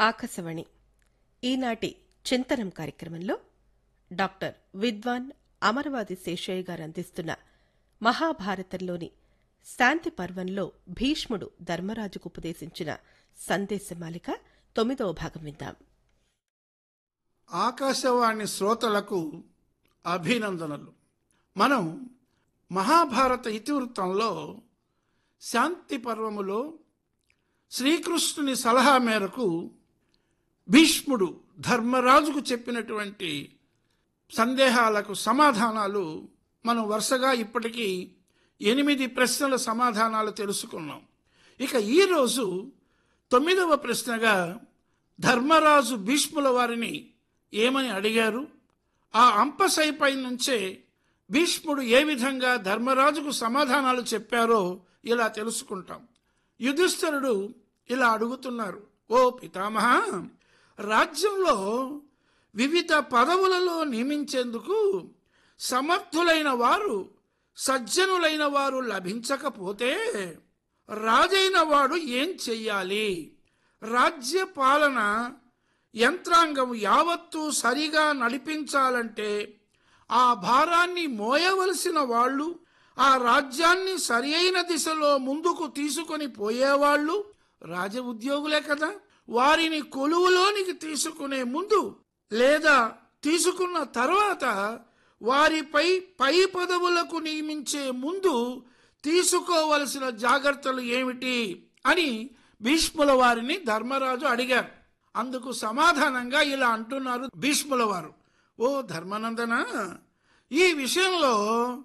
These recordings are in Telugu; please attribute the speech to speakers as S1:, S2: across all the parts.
S1: ఆకాశవాణి ఈనాటి చింతనం కార్యక్రమంలో డాక్టర్ విద్వాన్ అమరవాది శేషయ్య గారు అందిస్తున్న మహాభారతంలోని శాంతి పర్వంలో భీష్ముడు ధర్మరాజుకు ఉపదేశించిన సందేశమాలిక తొమ్మిదవ భాగం విందాం
S2: ఆకాశవాణి శ్రోతలకు అభినందనలు మనం మహాభారత ఇతివృత్తంలో శాంతి పర్వములో శ్రీకృష్ణుని సలహా మేరకు భీష్ముడు ధర్మరాజుకు చెప్పినటువంటి సందేహాలకు సమాధానాలు మనం వరుసగా ఇప్పటికీ ఎనిమిది ప్రశ్నల సమాధానాలు తెలుసుకున్నాం ఇక ఈరోజు తొమ్మిదవ ప్రశ్నగా ధర్మరాజు భీష్ముల వారిని ఏమని అడిగారు ఆ అంపశైపై నుంచే భీష్ముడు ఏ విధంగా ధర్మరాజుకు సమాధానాలు చెప్పారో ఇలా తెలుసుకుంటాం యుధిష్ఠరుడు ఇలా అడుగుతున్నారు ఓ పితామహ రాజ్యంలో వివిధ పదవులలో నియమించేందుకు సమర్థులైన వారు సజ్జనులైన వారు లభించకపోతే రాజైన వాడు ఏం చెయ్యాలి రాజ్య పాలన యంత్రాంగం యావత్తూ సరిగా నడిపించాలంటే ఆ భారాన్ని మోయవలసిన వాళ్ళు ఆ రాజ్యాన్ని సరి అయిన దిశలో ముందుకు తీసుకొని పోయేవాళ్ళు రాజ ఉద్యోగులే కదా వారిని కొలువులోనికి తీసుకునే ముందు లేదా తీసుకున్న తర్వాత వారిపై పై పదవులకు నియమించే ముందు తీసుకోవలసిన జాగ్రత్తలు ఏమిటి అని భీష్ముల వారిని ధర్మరాజు అడిగారు అందుకు సమాధానంగా ఇలా అంటున్నారు భీష్ముల వారు ఓ ధర్మనందన ఈ విషయంలో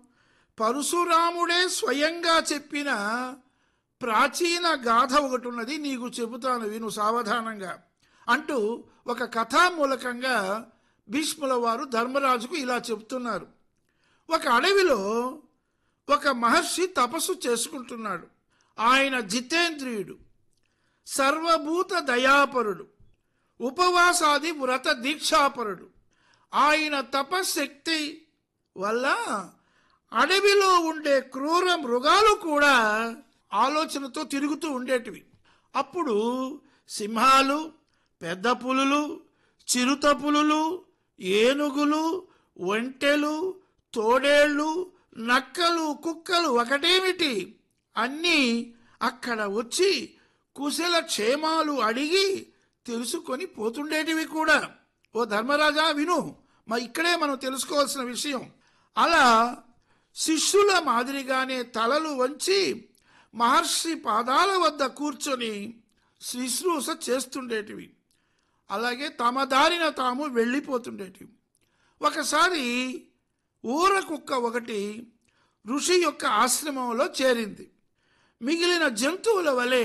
S2: పరశురాముడే స్వయంగా చెప్పిన ప్రాచీన గాథ ఒకటి ఉన్నది నీకు చెబుతాను విను సావధానంగా అంటూ ఒక కథామూలకంగా భీష్ముల వారు ధర్మరాజుకు ఇలా చెబుతున్నారు ఒక అడవిలో ఒక మహర్షి తపస్సు చేసుకుంటున్నాడు ఆయన జితేంద్రియుడు సర్వభూత దయాపరుడు ఉపవాసాది వ్రత దీక్షాపరుడు ఆయన తపశక్తి వల్ల అడవిలో ఉండే క్రూర మృగాలు కూడా ఆలోచనతో తిరుగుతూ ఉండేటివి అప్పుడు సింహాలు పెద్ద పులులు చిరుత పులులు ఏనుగులు ఒంటెలు తోడేళ్ళు నక్కలు కుక్కలు ఒకటేమిటి అన్నీ అక్కడ వచ్చి కుశల క్షేమాలు అడిగి తెలుసుకొని పోతుండేటివి కూడా ఓ ధర్మరాజా విను మా ఇక్కడే మనం తెలుసుకోవాల్సిన విషయం అలా శిష్యుల మాదిరిగానే తలలు వంచి మహర్షి పాదాల వద్ద కూర్చొని శుశ్రూష చేస్తుండేటివి అలాగే తమ దారిన తాము వెళ్ళిపోతుండేటివి ఒకసారి ఊర కుక్క ఒకటి ఋషి యొక్క ఆశ్రమంలో చేరింది మిగిలిన జంతువుల వలె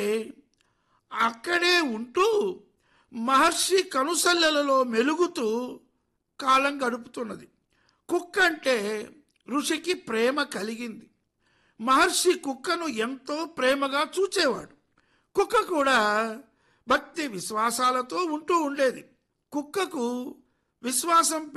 S2: అక్కడే ఉంటూ మహర్షి కనుసల్లెలలో మెలుగుతూ కాలం గడుపుతున్నది కుక్క అంటే ఋషికి ప్రేమ కలిగింది మహర్షి కుక్కను ఎంతో ప్రేమగా చూచేవాడు కుక్క కూడా భక్తి విశ్వాసాలతో ఉంటూ ఉండేది కుక్కకు విశ్వాసం